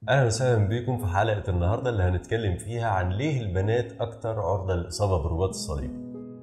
اهلا وسهلا بكم في حلقه النهارده اللي هنتكلم فيها عن ليه البنات اكتر عرضه للاصابه بالرباط الصليبي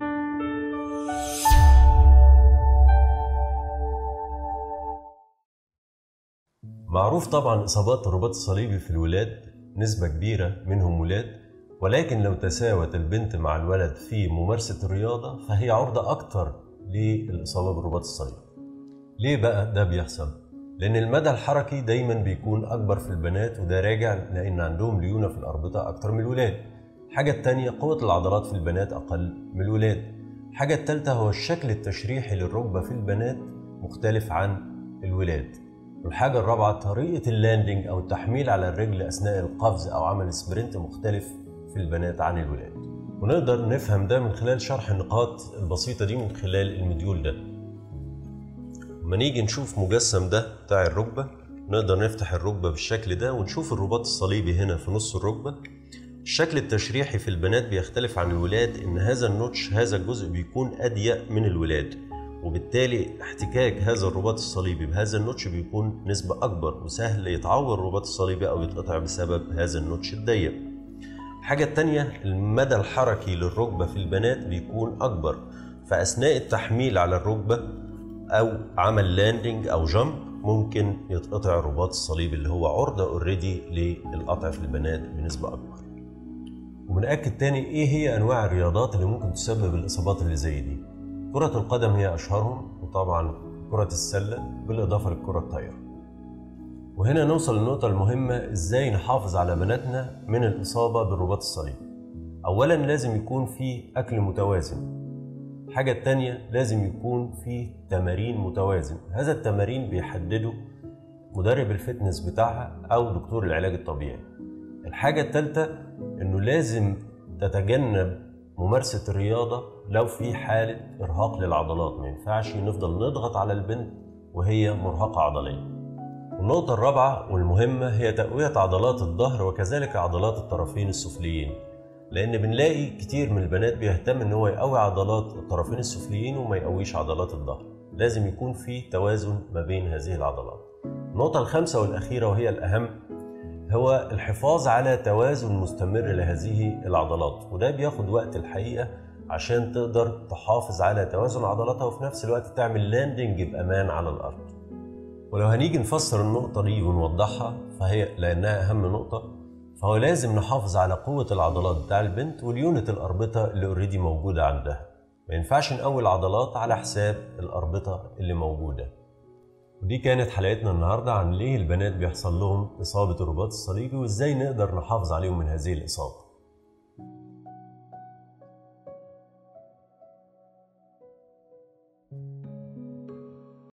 معروف طبعا اصابات الرباط الصليبي في الولاد نسبه كبيره منهم ولاد ولكن لو تساوت البنت مع الولد في ممارسه الرياضه فهي عرضه اكتر للاصابه بالرباط الصليبي ليه بقى ده بيحصل لأن المدى الحركي دايما بيكون أكبر في البنات وده راجع لأن عندهم ليونة في الأربطة أكتر من الولاد. الحاجة التانية قوة العضلات في البنات أقل من الولاد. الحاجة التالتة هو الشكل التشريحي للركبة في البنات مختلف عن الولاد. والحاجة الرابعة طريقة اللاندنج أو التحميل على الرجل أثناء القفز أو عمل سبرنت مختلف في البنات عن الولاد. ونقدر نفهم ده من خلال شرح النقاط البسيطة دي من خلال المديول ده. لما نيجي نشوف مجسم ده بتاع الركبة نقدر نفتح الركبة بالشكل ده ونشوف الرباط الصليبي هنا في نص الركبة الشكل التشريحي في البنات بيختلف عن الولاد ان هذا النوتش هذا الجزء بيكون اضيق من الولاد وبالتالي احتكاك هذا الرباط الصليبي بهذا النوتش بيكون نسبة أكبر وسهل يتعور الرباط الصليبي أو يتقطع بسبب هذا النوتش الضيق. الحاجة التانية المدى الحركي للركبة في البنات بيكون أكبر فأثناء التحميل على الركبة او عمل لاندنج او جامب ممكن يتقطع الرباط الصليبي اللي هو عرضه اوريدي للقطع في البنات بنسبه اكبر. وبنأكد تاني ايه هي انواع الرياضات اللي ممكن تسبب الاصابات اللي زي دي. كرة القدم هي اشهرهم وطبعا كرة السلة بالاضافة للكرة الطايرة. وهنا نوصل للنقطة المهمة ازاي نحافظ على بناتنا من الاصابة بالرباط الصليبي. اولا لازم يكون في اكل متوازن الحاجة التانية لازم يكون في تمارين متوازن هذا التمارين بيحدده مدرب الفتنس بتاعها أو دكتور العلاج الطبيعي الحاجة التالتة إنه لازم تتجنب ممارسة الرياضة لو في حالة إرهاق للعضلات ما ينفعش نفضل نضغط على البنت وهي مرهقة عضليا والنقطة الرابعة والمهمة هي تقوية عضلات الظهر وكذلك عضلات الطرفين السفليين لان بنلاقي كتير من البنات بيهتم ان هو يقوي عضلات الطرفين السفليين وما يقويش عضلات الظهر لازم يكون في توازن ما بين هذه العضلات النقطة الخامسة والأخيرة وهي الأهم هو الحفاظ على توازن مستمر لهذه العضلات وده بياخد وقت الحقيقة عشان تقدر تحافظ على توازن عضلاتها وفي نفس الوقت تعمل لاندنج بأمان على الأرض ولو هنيجي نفسر النقطة دي ونوضحها فهي لأنها أهم نقطة فهو لازم نحافظ على قوة العضلات بتاع البنت وليونة الأربطة اللي اوريدي موجودة عندها ما ينفعش نقوي العضلات على حساب الأربطة اللي موجودة ودي كانت حلقتنا النهاردة عن ليه البنات بيحصل لهم إصابة الرباط الصليبي وإزاي نقدر نحافظ عليهم من هذه الإصابة